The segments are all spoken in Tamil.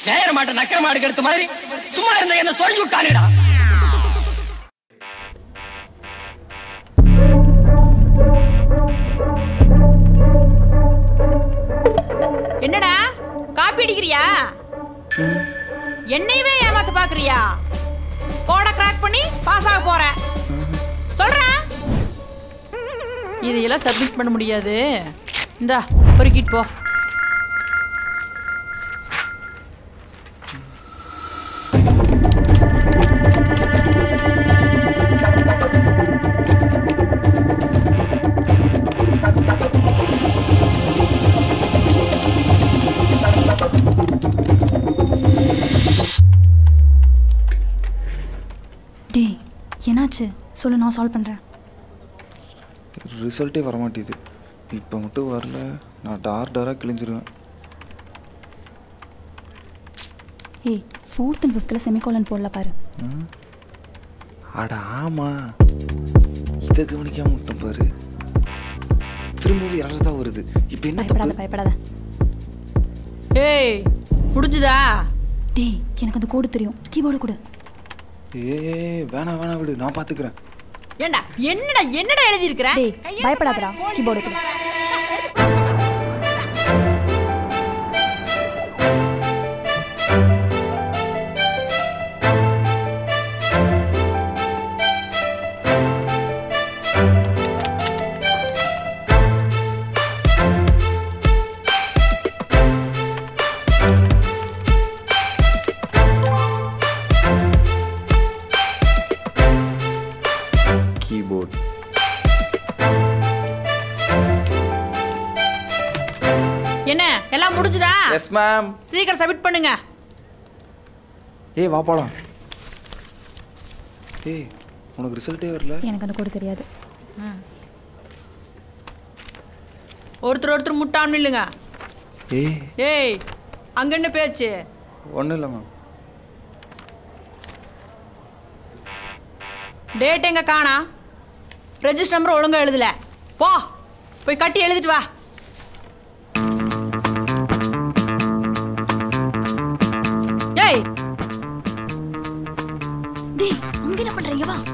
நேர மாட்ட நக்கர மாடு எடுத்த மாதிரி சும்மா இருந்த என்ன சொல்லி விட்டானேடா என்னடா காப்பி அடிக்கிறியா என்னையவே ஏமாத்த பாக்குறியா கோட கிராக் பண்ணி பாஸ் ஆக போற சொல்றேன் இதையெல்லாம் சப்மிட் பண்ண முடியாது இந்தா பொறுக்கிட்டு போ டேய் என்னாச்சு சொல்லு நான் சால்வ் பண்ணுறேன் ரிசல்ட்டே வரமாட்டேது இப்போ மட்டும் வரல நான் டார் டாராக கிழிஞ்சிருவேன் ஏய் ஃபோர்த் அண்ட் ஃபிஃப்த்தில் செமிகோலன் போடல பாரு அட ஆமா இதை கவனிக்காம விட்டோம் பாரு திரும்பவும் இரண்டு தான் வருது இப்போ என்ன பயப்படாத தப்பு பயப்படாத ஏய் முடிஞ்சுதா டேய் எனக்கு அந்த கோடு தெரியும் கீபோர்டு கொடு ஏ வேணாம் வேணாம் விடு நான் பார்த்துக்கிறேன் ஏண்டா என்னடா என்னடா எழுதி இருக்கிற டேய் பயப்படாதடா கீபோர்டு கொடு கீபோர்ட் என்ன எல்லாம் முடிஞ்சுதா எஸ் மேம் சீக்கிரம் சப்மிட் பண்ணுங்க ஏய் வா போலாம் ஏய் உனக்கு ரிசல்ட்டே வரல எனக்கு அந்த கோடு தெரியாது ஒருத்தர் ஒருத்தர் முட்டான்னு இல்லைங்க ஏய் ஏய் அங்க என்ன பேச்சு ஒன்றும் இல்லை மேம் டேட் எங்க காணா ரெஜிஸ்டர் நம்பர் ஒழுங்கா எழுதல போ போய் கட்டி எழுதிட்டு வா ஏய் டேய் அங்க என்ன பண்றீங்க வா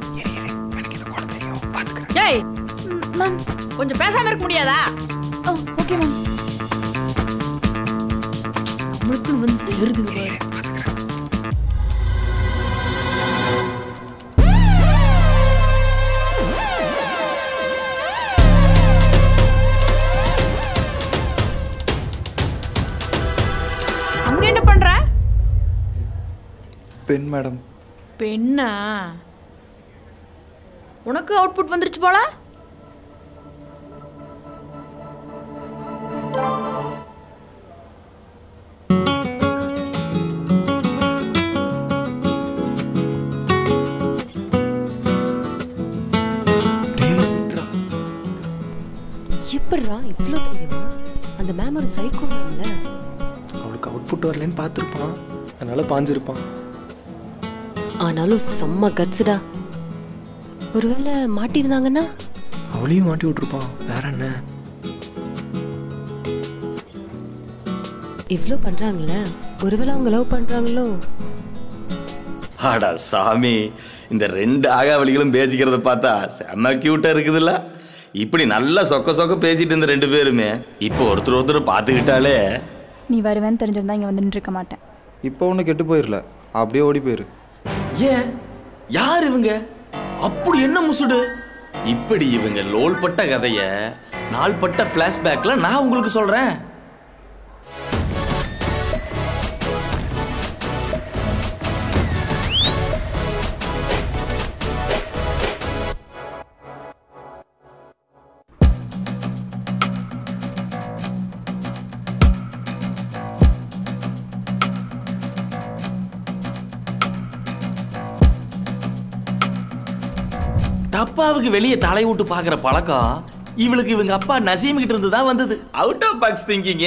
ஏய் மேம் கொஞ்சம் பேசாம இருக்க முடியாதா ஓ ஓகே மேம் முழுக்கு வந்து சேருதுங்க பாரு அங்க என்ன பண்ற பெண் மேடம் பெண்ணா உனக்கு அவுட்புட் வந்துருச்சு போல எப்படிடா இவ்வளோ தெரியுமா அந்த மேம் ஒரு சைக்கோ மேம்ல அவளுக்கு அவுட்புட் வரலன்னு பார்த்துருப்பான் அதனால பாஞ்சிருப்பான் ஆனாலும் செம்ம கட்ஸுடா ஒருவேளை மாட்டியிருந்தாங்கன்னா அவளையும் மாட்டி விட்டுருப்பான் வேற என்ன இவ்வளோ பண்ணுறாங்களே ஒருவேளை அவங்க லவ் பண்ணுறாங்களோ அடா சாமி இந்த ரெண்டு ஆகாவளிகளும் பேசிக்கிறத பார்த்தா செம்ம கியூட்டா இருக்குதுல்ல இப்படி நல்லா சொக்க சொக்க பேசிட்டு இருந்த ரெண்டு பேருமே இப்போ ஒருத்தர் ஒருத்தர் பார்த்துக்கிட்டாலே நீ வருவேன்னு தெரிஞ்சிருந்தா இங்கே வந்து நின்றுருக்க மாட்டேன் இப்போ ஒன்றும் கெட்டு போயிடல அப்படியே ஓடி போயிரு ஏன் யார் இவங்க அப்படி என்ன முசுடு இப்படி இவங்க லோல் பட்ட கதைய நாள்பட்ட பிளாஷ்பேக்ல நான் உங்களுக்கு சொல்றேன் டப்பாவுக்கு வெளியே தலை விட்டு பார்க்குற பழக்கம் இவளுக்கு இவங்க அப்பா நசீம் கிட்ட இருந்து தான் வந்தது அவுட் ஆஃப் பாக்ஸ் திங்கிங்க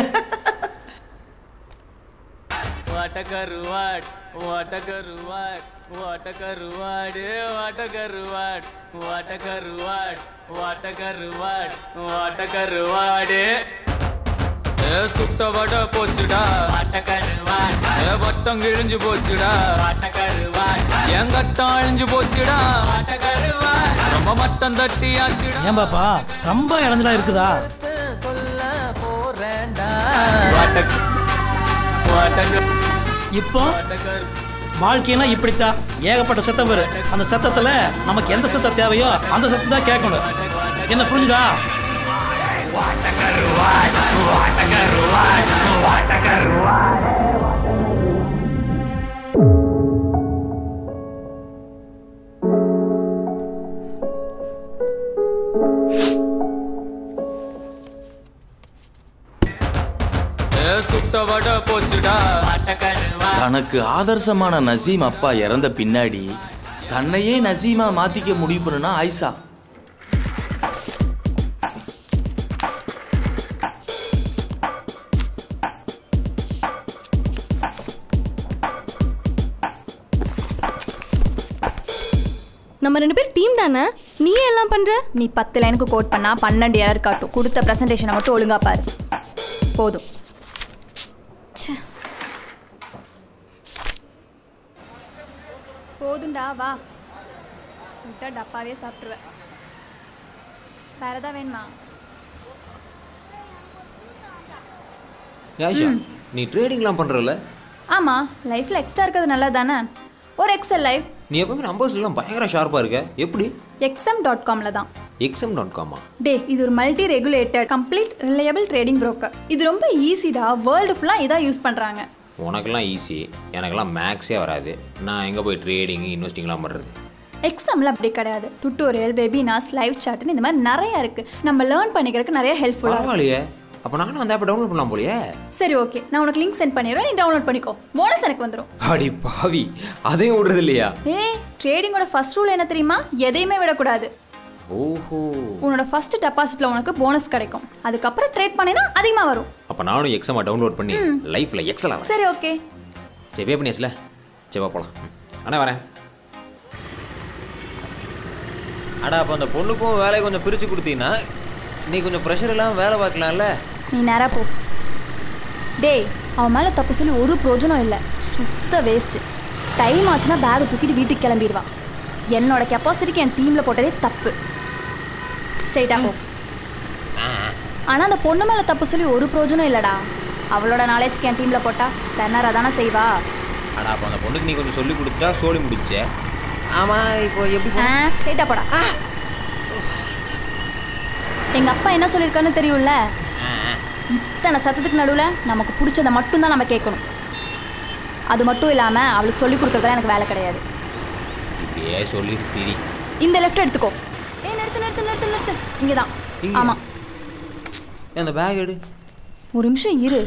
வாட்டக்கருவாட் வாட்டக்கருவாட் வாட்டக்கருவாடு வாட்டக்கருவாட் வாட்டக்கருவாட் வாட்டக்கருவாட் வாட்டக்கருவாடு ஏ சுட்ட வடை போச்சுடா ஏ வட்டம் கிழிஞ்சு போச்சுடா என் கட்டம் அழிஞ்சு போச்சுடா ரொம்ப மட்டம் தட்டியாச்சுடா ஏன் பாப்பா ரொம்ப இழந்தலா இருக்குதா சொல்ல போறேன்டா வாட்டக்கு வாட்டக்கு இப்போ வாழ்க்கைனா இப்படித்தான் ஏகப்பட்ட சத்தம் வரும் அந்த சத்தத்துல நமக்கு எந்த சத்தம் தேவையோ அந்த சத்தம் தான் கேட்கணும் என்ன புரிஞ்சுதா ஏ சுட்ட வடை போச்சுடா தனக்கு ஆதர்சமான நசீம் அப்பா இறந்த பின்னாடி தன்னையே நசீமா மாத்திக்க முடிவு பண்ணுனா ஆயிஷா நம்ம ரெண்டு பேர் டீம் தானே நீ எல்லாம் பண்ற நீ பத்து லைனுக்கு கோட் பண்ணா பன்னெண்டு எரர் காட்டும் கொடுத்த ப்ரெசன்டேஷனை மட்டும் ஒழுங்கா பாரு போதும் ச்சே. போதும்டா வா விட்டா டப்பாவே சாப்பிட்டுருவேன் வேற ஏதாவது வேணுமா யாஷா நீ ட்ரேடிங்லாம் பண்ணுறல ஆமா லைஃப்ல எக்ஸ்ட்ரா இருக்கிறது நல்லது தானே ஒரு எக்ஸல் லைஃப் நீ எப்பவுமே நம்பர்ஸ்லாம் பயங்கர ஷார்ப்பாக இருக்க எப்படி எக்ஸம் டாட் காம்ல தான் எக்ஸம் டாட் காமா டே இது ஒரு multi regulated complete reliable trading broker இது ரொம்ப ஈஸிடா வேர்ல்டு ஃபுல்லாக இதான் யூஸ் பண்ணுறாங்க உனக்கெல்லாம் ஈஸி எனக்கெல்லாம் மேக்ஸே வராது நான் எங்கே போய் ட்ரேடிங் இன்வெஸ்டிங்லாம் பண்ணுறது எக்ஸாமில் அப்படி கிடையாது டுட்டோரியல் வெபினார்ஸ் லைவ் சாட்னு இந்த மாதிரி நிறைய இருக்கு நம்ம லேர்ன் பண்ணிக்கிறதுக்கு நிறைய ஹெல்ப்ஃபுல்லாக பரவாயில்லையே அப்போ நானும் அந்த ஆப்பை டவுன்லோட் பண்ணலாம் போலியே சரி ஓகே நான் உனக்கு லிங்க் சென்ட் பண்ணிடுறேன் நீ டவுன்லோட் பண்ணிக்கோ போனஸ் எனக்கு வந்துடும் அடி பாவி அதையும் விடுறது இல்லையா ஏய் ட்ரேடிங்கோட ஃபர்ஸ்ட் ரூல் என்ன தெரியுமா எதையுமே விடக்கூடாது ஓஹோ உன்னோட ஃபர்ஸ்ட் டெபாசிட்ல உனக்கு போனஸ் கிடைக்கும் அதுக்கப்புறம் ட்ரேட் பண்ணினா அதிகமாக வரும் அப்போ நானும் எக்ஸாமை டவுன்லோட் பண்ணி லைஃப்பில் எக்ஸல் ஆகிறேன் சரி ஓகே சரி பே பண்ணியாச்சுல செவ்வா போகலாம் அண்ணா வரேன் அடா அப்போ அந்த பொண்ணுக்கும் வேலையை கொஞ்சம் பிரித்து கொடுத்தீங்கன்னா நீ கொஞ்சம் ப்ரெஷர் இல்லாமல் வேலை பார்க்கலாம்ல நீ நேரா போ டேய் அவன் மேலே தப்பு சொல்லி ஒரு பிரோஜனம் இல்லை சுத்த வேஸ்ட்டு டைம் ஆச்சுன்னா பேகை தூக்கிட்டு வீட்டுக்கு கிளம்பிடுவான் என்னோட கெப்பாசிட்டிக்கு என் டீமில் போட்டதே தப்பு ஸ்ட்ரெயிட்டாக போ ஆனால் அந்த பொண்ணு மேலே தப்பு சொல்லி ஒரு பிரோஜனம் இல்லைடா அவளோட நாலேஜ்க்கு என் டீமில் போட்டா தென்னரா தானே செய்வா அடா அப்போ அந்த பொண்ணுக்கு நீ கொஞ்சம் சொல்லி கொடுத்தா சோழி முடிச்சே ஆமாம் இப்போ எப்படி ஆ ஸ்ட்ரெயிட்டாக போடா எங்கள் அப்பா என்ன சொல்லியிருக்கான்னு தெரியும்ல இத்தனை சத்தத்துக்கு நடுவில் நமக்கு பிடிச்சதை மட்டும்தான் நம்ம கேட்கணும் அது மட்டும் இல்லாமல் அவளுக்கு சொல்லி கொடுக்கறதுலாம் எனக்கு வேலை கிடையாது இப்படியே சொல்லிட்டு திரி இந்த லெஃப்ட் எடுத்துக்கோ ஏ நிறுத்து நிறுத்து நிறுத்து நிறுத்து இங்கே தான் இங்க? ஆமாம் அந்த பேக் எடு ஒரு நிமிஷம் இரு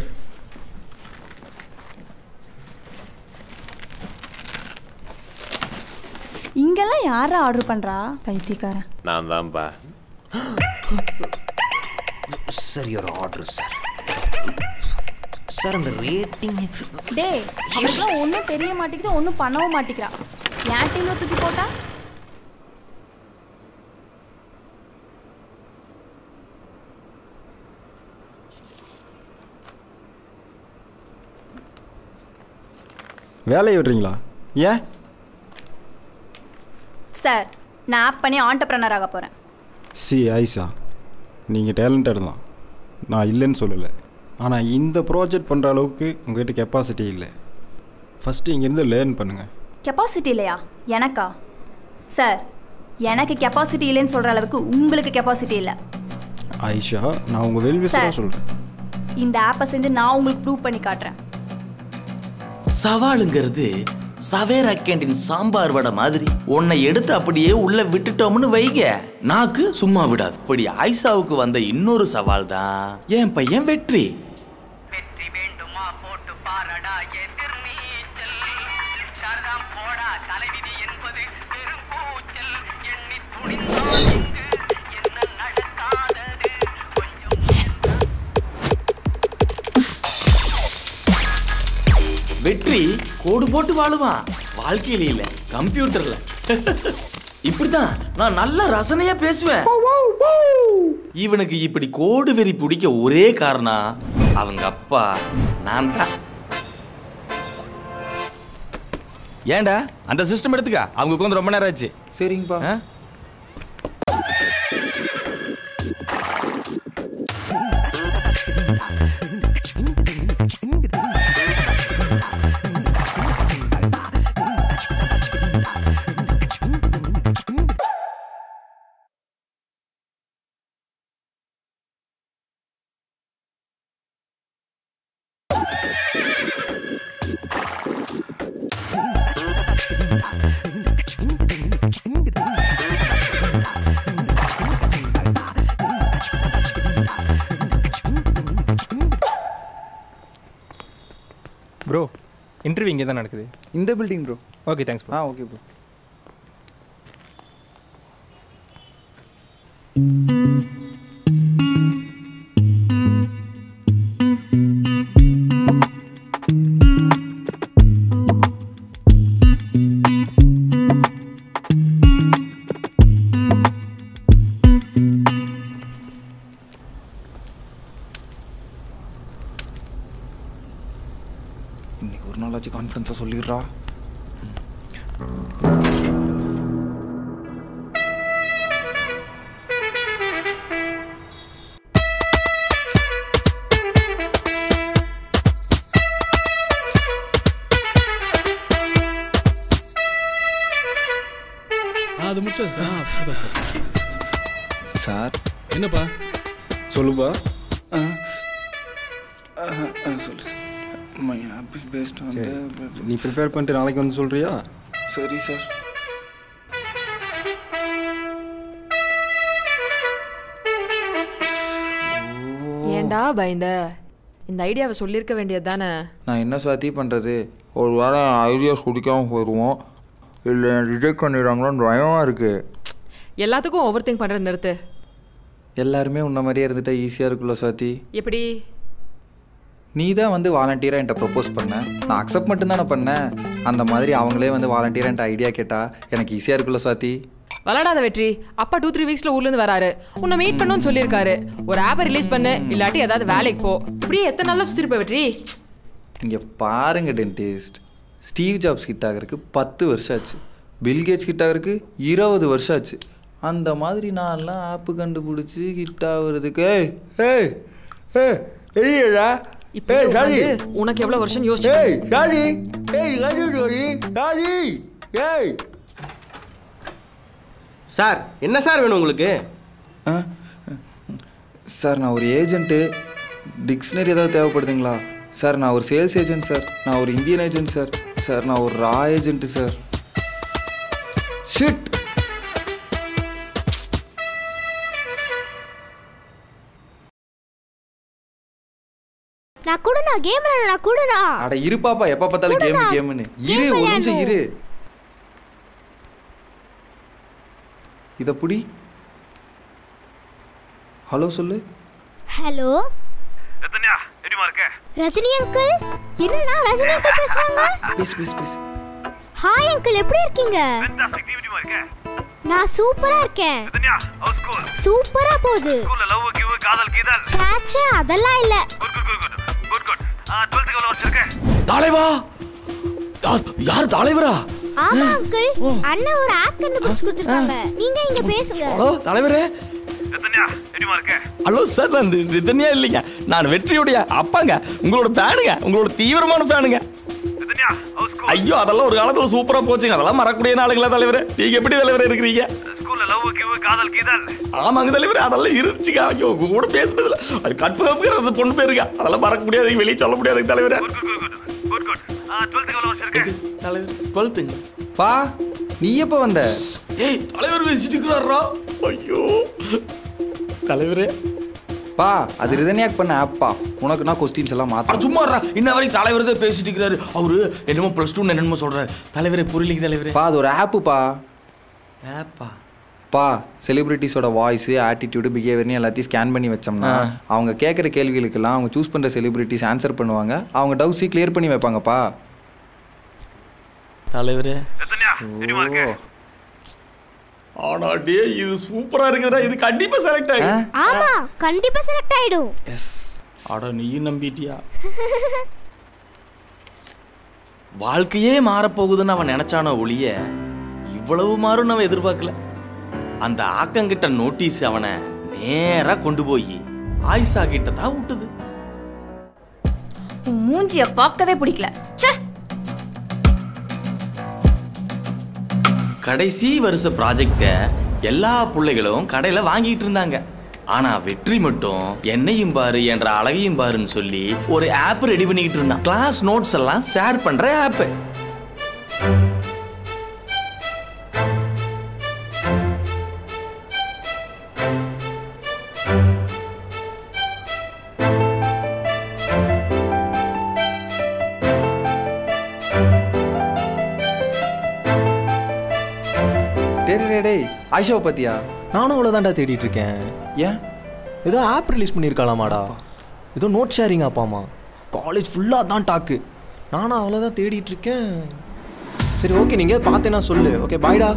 இங்கெல்லாம் யாரா ஆர்டர் பண்ணுறா பைத்தியக்காரன் நான் தான்ப்பா சார் ஒரு ஆர்டர் சார் சார் அந்த ரேட்டிங் டேய் அவனுக்குலாம் ஒன்றும் தெரிய மாட்டேங்குது ஒன்றும் பண்ணவும் மாட்டேங்கிறா என் டீமில் தூக்கி போட்டா வேலையை விடுறீங்களா ஏன் சார் நான் ஆப் பண்ணி ஆண்டர்பிரனர் ஆக போகிறேன் சி ஐசா நீங்கள் டேலண்டட் தான் நான் இல்லைன்னு சொல்லலை ஆனால் இந்த ப்ராஜெக்ட் பண்ணுற அளவுக்கு உங்கள்கிட்ட கெப்பாசிட்டி இல்லை ஃபஸ்ட்டு இங்கேருந்து லேர்ன் பண்ணுங்கள் கெப்பாசிட்டி இல்லையா எனக்கா சார் எனக்கு கெப்பாசிட்டி இல்லைன்னு சொல்கிற அளவுக்கு உங்களுக்கு கெப்பாசிட்டி இல்லை ஐஷா நான் உங்கள் வெல்விசராக சார். சொல்கிறேன் இந்த ஆப்பை செஞ்சு நான் உங்களுக்கு ப்ரூவ் பண்ணி காட்டுறேன் சவாலுங்கிறது சவேரா கேண்டீன் சாம்பார் வடை மாதிரி உன்னை எடுத்து அப்படியே உள்ள விட்டுட்டோம்னு வைங்க நாக்கு சும்மா விடாது இப்படி ஆயிஷாவுக்கு வந்த இன்னொரு சவால் தான் என் பையன் வெற்றி வெற்றி வேண்டுமா போட்டு பாரடா எதிர் நீச்சல் சாரதாம் போடா தலைவிதி என்பது பெரும் கூச்சல் எண்ணி துணிந்தால் இங்கு என்ன நடக்காதது கொஞ்சம் வெற்றி கோடு போட்டு வாழுவான் வாழ்க்கையில இல்ல கம்ப்யூட்டர்ல இப்படிதான் நான் நல்ல ரசனையா பேசுவேன் இவனுக்கு இப்படி கோடு வெறி பிடிக்க ஒரே காரணம் அவங்க அப்பா நான் தான் ஏன்டா அந்த சிஸ்டம் எடுத்துக்க அவங்க உட்காந்து ரொம்ப நேரம் ஆச்சு சரிங்கப்பா ஆ? ப்ரோ இன்டர்வியூ இங்கே தான் நடக்குது இந்த building bro okay thanks bro ஆ ஓகே ப்ரோ இன்னைக்கு ஒரு நாளாச்சும் கான்ஃபிடன்ஸாக சொல்லிடுறா அது முடிச்சது சார் ஆ, அதான் சார் சார் என்னப்பா சொல்லுப்பா ஆ ஆ, ஆ, சொல்லு மை ஆப் பேஸ்ட் வந்து நீ ப்ரிப்பேர் பண்ணிட்டு நாளைக்கு வந்து சொல்கிறியா சரி சார் ஏன்டா பயந்த இந்த ஐடியாவை சொல்லியிருக்க வேண்டியது தானே நான் என்ன சாத்தி பண்ணுறது ஒரு வேளை ஐடியாஸ் குடிக்காமல் போயிடுவோம் இல்லை ரிஜெக்ட் பண்ணிடுறாங்களோன்னு பயமாக இருக்குது எல்லாத்துக்கும் ஓவர் திங்க் பண்ணுறது நிறுத்து எல்லாருமே உன்ன மாதிரியே இருந்துட்டா ஈஸியாக இருக்குல்ல சாத்தி எப்படி நீ தான் வந்து வாலண்டியராக என்கிட்ட ப்ரப்போஸ் பண்ண நான் அக்செப்ட் மட்டும்தானே பண்ணேன் அந்த மாதிரி அவங்களே வந்து வாலண்டியராக என்கிட்ட ஐடியா கேட்டா எனக்கு ஈஸியாக இருக்குல்ல சாத்தி விளாடாத வெற்றி அப்பா டூ த்ரீ வீக்ஸ்ல ஊர்ல இருந்து வராரு உன்னை மீட் பண்ணணும்னு சொல்லியிருக்காரு ஒரு ஆப்பை ரிலீஸ் பண்ணு இல்லாட்டி ஏதாவது வேலைக்கு போ இப்படியே எத்தனை நாளா சுத்திருப்ப வெற்றி இங்கே பாருங்க டென்டிஸ்ட் ஸ்டீவ் ஜாப்ஸ் கிட்ட ஆகிறதுக்கு பத்து வருஷம் ஆச்சு பில்கேட்ஸ் கிட்ட ஆகிறதுக்கு இருபது வருஷம் ஆச்சு அந்த மாதிரி நான்லாம் ஆப்பு கண்டுபிடிச்சி கிட்ட ஆகுறதுக்கு ஏய் ஏய் ஏய் எரியடா இப்போ உனக்கு எவ்வளவு வருஷம் யோசிச்சு ஏய் டாடி ஏய் டாடி டாடி டாடி ஏய் சார் என்ன சார் வேணும் உங்களுக்கு சார் நான் ஒரு ஏஜென்ட்டு டிக்ஷனரி ஏதாவது தேவைப்படுதுங்களா சார் நான் ஒரு சேல்ஸ் ஏஜென்ட் சார் நான் ஒரு இந்தியன் ஏஜென்ட் சார் சார் நான் ஒரு ரா ஏஜென்ட்டு சார் ஷிட் நான் கூடனா கேம் நான் கூடனா அட இரு பாப்பா எப்போ பார்த்தாலும் கேம் கேம்னு இரு ஒரு நிமிஷம் இரு இத புடி ஹலோ சொல்லு ஹலோ ரத்தன்யா எப்படிமா இருக்க ரஜினி அங்கிள் என்னண்ணா ரஜினி அங்கிள் பேசுறாங்க பேசு பேசு பேசு ஹாய் அங்கிள் எப்படி இருக்கீங்க ஃபேண்டாஸ்டிக் நீ எப்படிமா இருக்க நான் சூப்பரா இருக்கேன் ரத்தன்யா ஹவுஸ் ஸ்கூல் சூப்பரா போகுது ஸ்கூல்ல லவ் கிவ் காதல் கீதல் சாச்சே அதெல்லாம் இல்ல good good good good good good ஆ 12th எவ்வளவு வச்சிருக்க தலைவா யார் யார் தலைவரா ஆமா அங்கிள் அண்ணன் ஒரு ஆப் கண்டுபிடிச்சு கொடுத்துருக்காங்க நீங்க இங்க பேசுங்க ஹலோ தலைவரே ரத்தன்யா எப்படிமா இருக்க ஹலோ சார் நான் ரிதன்யா இல்லைங்க நான் வெற்றியுடைய அப்பாங்க உங்களோட ஃபேனுங்க உங்களோட தீவிரமான ஃபேனுங்க ரத்தன்யா ஹவுஸ் ஸ்கூல் ஐயோ அதெல்லாம் ஒரு காலத்துல சூப்பரா போச்சுங்க அதெல்லாம் மறக்கக்கூடிய நாளுங்களா தலைவரே நீங்க எப்படி தலைவரே இருக்கிறீங்க ஸ்கூல்ல லவ் கிவ் காதல் கீதல் ஆமாங்க தலைவர் அதெல்லாம் இருந்துச்சுங்க ஐயோ உங்க கூட பேசுனதுல அது கற்பகம்ங்கிறது பொண்ணு பேருங்க அதெல்லாம் மறக்க முடியாது வெளியே சொல்ல முடியாது தலைவரே குட் குட் ஆ 12th எவ்வளவு வச்சிருக்க தலைவர் டுவெல்த்துங்க பா நீ எப்போ வந்த ஏய் தலைவர் பேசிட்டு இருக்கிறாரா ஐயோ தலைவரே பா அது ரிதன்யாக் பண்ண ஆப்பா உனக்கு நான் கொஸ்டின்ஸ் எல்லாம் அட மாத்த சும்மா இருடா. இன்ன வரைக்கும் தலைவர் தான் பேசிட்டு இருக்கிறாரு அவரு என்னமோ பிளஸ் டூ என்னமோ சொல்றாரு தலைவரே புரியலைங்க தலைவரே பா அது ஒரு ஆப்புப்பா ஏப்பா பா செலிபிரிட்டிஸோட வாய்ஸ் ஆட்டிடியூடு பிஹேவியர்னு எல்லாத்தையும் ஸ்கேன் பண்ணி வச்சோம்னா அவங்க கேட்குற கேள்விகளுக்கெல்லாம் அவங்க சூஸ் பண்ணுற செலிபிரிட்டிஸ் ஆன்சர் பண்ணுவாங்க அவங்க டவுட்ஸையும் கிளியர் பண்ணி வைப்பாங்கப்பா தலைவரே ரத்தன்யா எப்படிமா இருக்க ஓ ஆனா டே இது சூப்பரா இருக்குதுடா இது கண்டிப்பா செலக்ட் ஆகும் ஆமா கண்டிப்பா செலக்ட் ஆயிடும் எஸ் அட நீயும் நம்பிட்டியா வாழ்க்கையே மாறப்போகுதுன்னு அவன் நினைச்சானோ ஒளிய இவ்வளவு மாறும் அவன் எதிர்பார்க்கல அந்த ஆக்கங்கிட்ட நோட்டீஸ் அவனை நேரா கொண்டு போய் ஆயிஷா கிட்ட தான் விட்டுது உன் மூஞ்சிய பார்க்கவே பிடிக்கல ச்சே கடைசி வருஷ ப்ராஜெக்ட எல்லா பிள்ளைகளும் கடையில வாங்கிட்டு இருந்தாங்க ஆனா வெற்றி மட்டும் என்னையும் பாரு என்ற அழகையும் பாருன்னு சொல்லி ஒரு ஆப் ரெடி பண்ணிக்கிட்டு இருந்தான் கிளாஸ் நோட்ஸ் எல்லாம் ஷேர் பண்ற ஆப் டேய் டேய், டேய் ஆயிஷாவை பார்த்தியா நானும் அவ்வளோதான்டா தேடிட்டு இருக்கேன் ஏன் ஏதோ ஆப் ரிலீஸ் பண்ணியிருக்காளாமாடா ஏதோ நோட் ஷேரிங் ஆப்பாமா காலேஜ் ஃபுல்லாக தான் டாக்கு நானும் அவ்வளோதான் தேடிட்டு இருக்கேன் சரி ஓகே நீங்கள் பார்த்தேன்னா சொல்லு ஓகே பாய்டா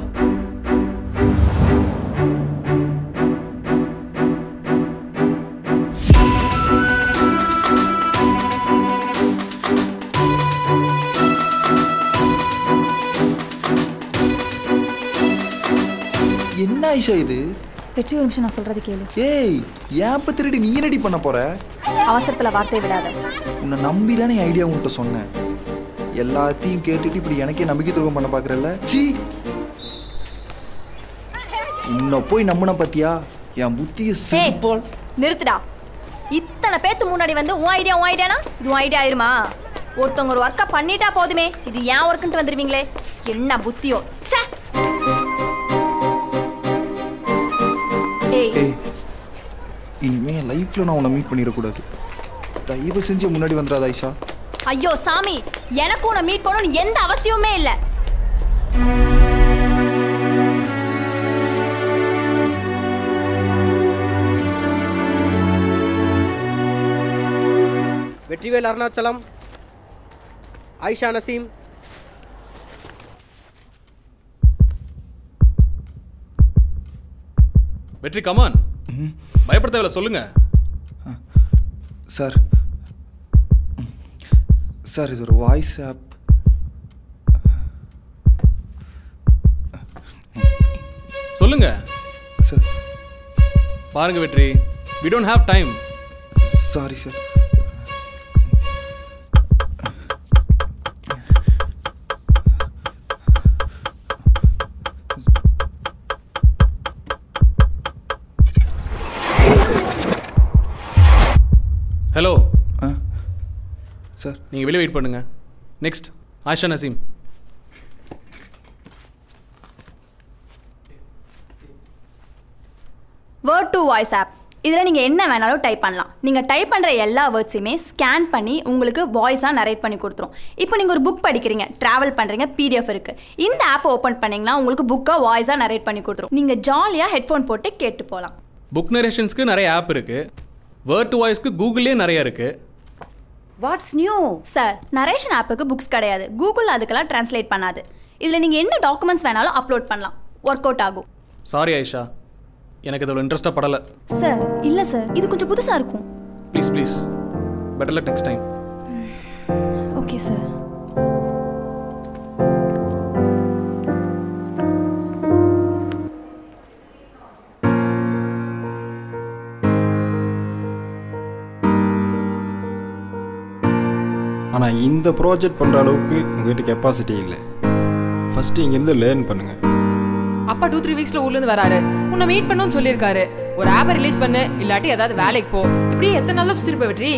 என்ன ஆயிஷா இது வெற்றி ஒரு நிமிஷம் நான் சொல்றது கேளு ஏய் ஏன் திருடி நீ என்னடி பண்ண போற அவசரத்துல வார்த்தையை விடாத உன்னை நம்பி தானே ஐடியா உன்கிட்ட சொன்னேன் எல்லாத்தையும் கேட்டுட்டு இப்படி எனக்கே நம்பிக்கை துரோகம் பண்ண பார்க்குறல்ல சீ உன்னை போய் நம்பின பாத்தியா என் புத்திய ஏய் சிரிப்பால் நிறுத்துடா இத்தனை பேத்து முன்னாடி வந்து உன் ஐடியா உன் ஐடியானா இது உன் ஐடியா ஆயிருமா ஒருத்தவங்க ஒரு ஒர்க்கை பண்ணிட்டா போதுமே இது ஏன் ஒர்க்குன்ட்டு வந்துருவீங்களே என்ன புத்தியோ ச்சே ஏய் ஏய் இனிமே என் லைஃப்ல நான் உன்னை மீட் பண்ணிடக்கூடாது தயவு செஞ்சு முன்னாடி வந்துடாத ஐஷா ஐயோ சாமி எனக்கு உன்னை மீட் பண்ணணும்னு எந்த அவசியமுமே இல்லை வெற்றிவேல் அருணாச்சலம் ஆயிஷா நசீம் வெற்றி கமான் பயப்பட தேவையில்ல சொல்லுங்க சார் சார் இது ஒரு வாய்ஸ் ஆப் சொல்லுங்க சார் பாருங்க Vetri we don't have time sorry sir hello sir நீங்கள் வெளியே வெயிட் பண்ணுங்க next Asha Naseem word to voice app இதில் நீங்கள் என்ன வேணாலும் டைப் பண்ணலாம் நீங்கள் டைப் பண்ணுற எல்லா வேர்ட்ஸையுமே ஸ்கேன் பண்ணி உங்களுக்கு வாய்ஸாக நரேட் பண்ணி கொடுத்துரும் இப்போ நீங்கள் ஒரு புக் படிக்கிறீங்க ட்ராவல் பண்ணுறீங்க பிடிஎஃப் இருக்குது இந்த ஆப்பை ஓப்பன் பண்ணிங்கன்னா உங்களுக்கு புக்கை வாய்ஸாக நரேட் பண்ணி கொடுத்துரும் நீங்கள் ஜாலியாக ஹெட்ஃபோன் போட்டு கேட்டு போகலாம் புக் நரேஷன்ஸ்க்கு நிறைய ஆப் இருக்கு வேர்ட் டு வாய்ஸ்க்கு கூகுள்லேயே நிறைய இருக்கு வாட்ஸ் நியூ சார் நரேஷன் ஆப்புக்கு புக்ஸ் கிடையாது கூகுள் அதுக்கெல்லாம் ட்ரான்ஸ்லேட் பண்ணாது இதில் நீங்கள் என்ன டாக்குமெண்ட்ஸ் வேணாலும் அப்லோட் பண்ணலாம் ஒர்க் அவுட் ஆகும் சாரி ஐஷா எனக்கு இதில் இன்ட்ரெஸ்ட்டாக படலை சார் இல்லை சார் இது கொஞ்சம் புதுசாக இருக்கும் please please better luck next time okay sir ஆனால் இந்த ப்ராஜெக்ட் பண்ணுற அளவுக்கு உங்ககிட்ட கெப்பாசிட்டி இல்லை ஃபஸ்ட்டு இங்கேருந்து லேர்ன் பண்ணுங்கள் அப்பா டூ த்ரீ வீக்ஸ்ல ஊர்ல இருந்து வராரு உன்னை மீட் பண்ணணும்னு சொல்லியிருக்காரு ஒரு ஆப்பை ரிலீஸ் பண்ணு இல்லாட்டி ஏதாவது வேலைக்கு போ இப்படியே எத்தனை நாளா சுத்திட்டு போய் வெற்றி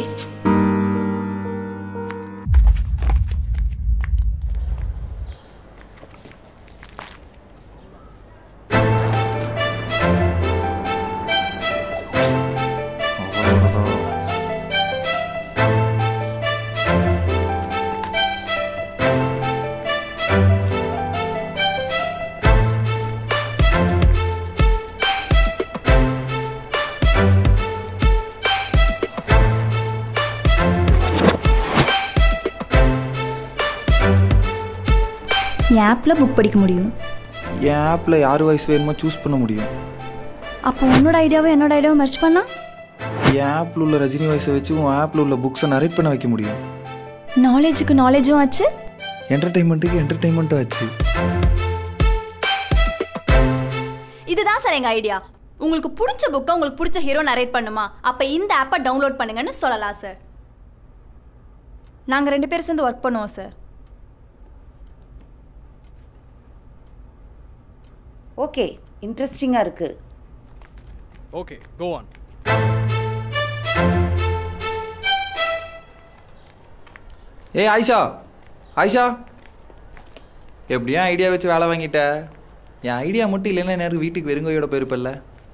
என் ஆப்பில் புக் படிக்க முடியும் என் ஆப்பில் யார் வாய்ஸ் வேணுமோ சூஸ் பண்ண முடியும் அப்போ உன்னோட ஐடியாவும் என்னோட ஐடியாவும் மெர்ச் பண்ணா என் ஆப்பில் உள்ள ரஜினி வாய்ஸை வச்சு உன் ஆப்பில் உள்ள புக்ஸை நரேட் பண்ண வைக்க முடியும் நாலேஜுக்கு நாலேஜும் ஆச்சு என்டர்டைன்மெண்ட்டுக்கு என்டர்டைன்மெண்ட்டும் ஆச்சு இதுதான் சார் எங்க ஐடியா உங்களுக்கு பிடிச்ச புக்கை உங்களுக்கு பிடிச்ச ஹீரோ நரேட் பண்ணுமா அப்ப இந்த ஆப்பை டவுன்லோட் பண்ணுங்கன்னு சொல்லலாம் சார் நாங்க ரெண்டு பேரும் சேர்ந்து ஒர்க் பண்ணுவோம் சார் ஓகே இன்ட்ரெஸ்டிங்காக இருக்கு ஓகே கோ ஆன் ஏய் ஆயிஷா ஆயிஷா எப்படியும் ஐடியா வச்சு வேலை வாங்கிட்ட என் ஐடியா மட்டும் இல்லைன்னா நேரம் வீட்டுக்கு வெறுங்கையோட போயிருப்பல்ல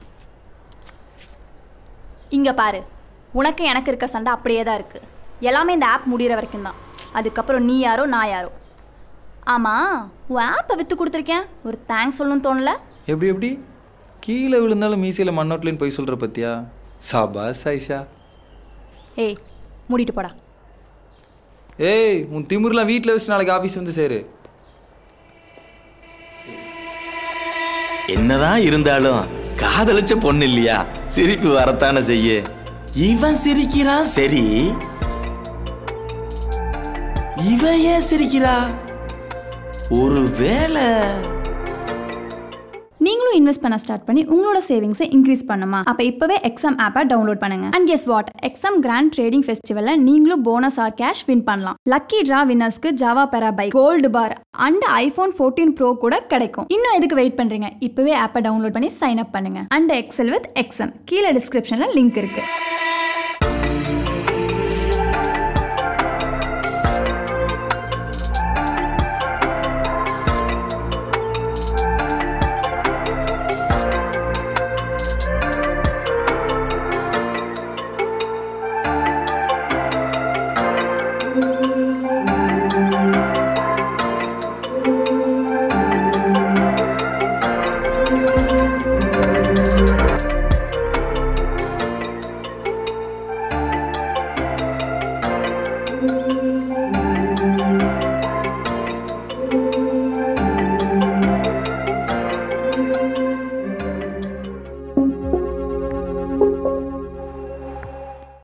இங்க பாரு உனக்கு எனக்கு இருக்க சண்டை அப்படியே தான் இருக்கு எல்லாமே இந்த ஆப் முடிகிற வரைக்கும் தான் அதுக்கப்புறம் நீ யாரோ நான் யாரோ ஆமா உன் ஆப்பை வித்து கொடுத்துருக்கேன் ஒரு தேங்க்ஸ் சொல்லணும்னு தோணல எப்படி எப்படி கீழே விழுந்தாலும் மீசையில் மண்ணோட்லின்னு போய் சொல்கிற பத்தியா சாபாஸ் ஆயிஷா ஏய் மூடிட்டு போடா ஏய் உன் திமிர்லாம் வீட்டில் வச்சு நாளைக்கு ஆஃபீஸ் வந்து சேரு என்னதான் இருந்தாலும் காதலிச்ச பொண்ணு இல்லையா சிரிப்பு வரத்தானே செய்ய இவன் சிரிக்கிறான் சரி இவ ஏன் சிரிக்கிறா ஒருவேளை நீங்களும் இன்வெஸ்ட் பண்ண ஸ்டார்ட் பண்ணி உங்களோட சேவிங்ஸை இன்க்ரீஸ் பண்ணுமா அப்போ இப்போவே எக்ஸாம் ஆப்பை டவுன்லோட் பண்ணுங்க and guess what exam grand trading ஃபெஸ்டிவலில் நீங்களும் போனஸ் ஆர் கேஷ் வின் பண்ணலாம் லக்கி ட்ரா வின்னர்ஸ்க்கு Jawa Perak bike gold bar and iPhone fourteen pro கூட கிடைக்கும் இன்னும் எதுக்கு வெயிட் பண்ணுறீங்க இப்போவே ஆப்பை டவுன்லோட் பண்ணி சைன் அப் பண்ணுங்க அண்ட் எக்ஸல் வித் எக்ஸாம் கீழே டிஸ்கிரிப்ஷனில் லிங்க் இருக்கு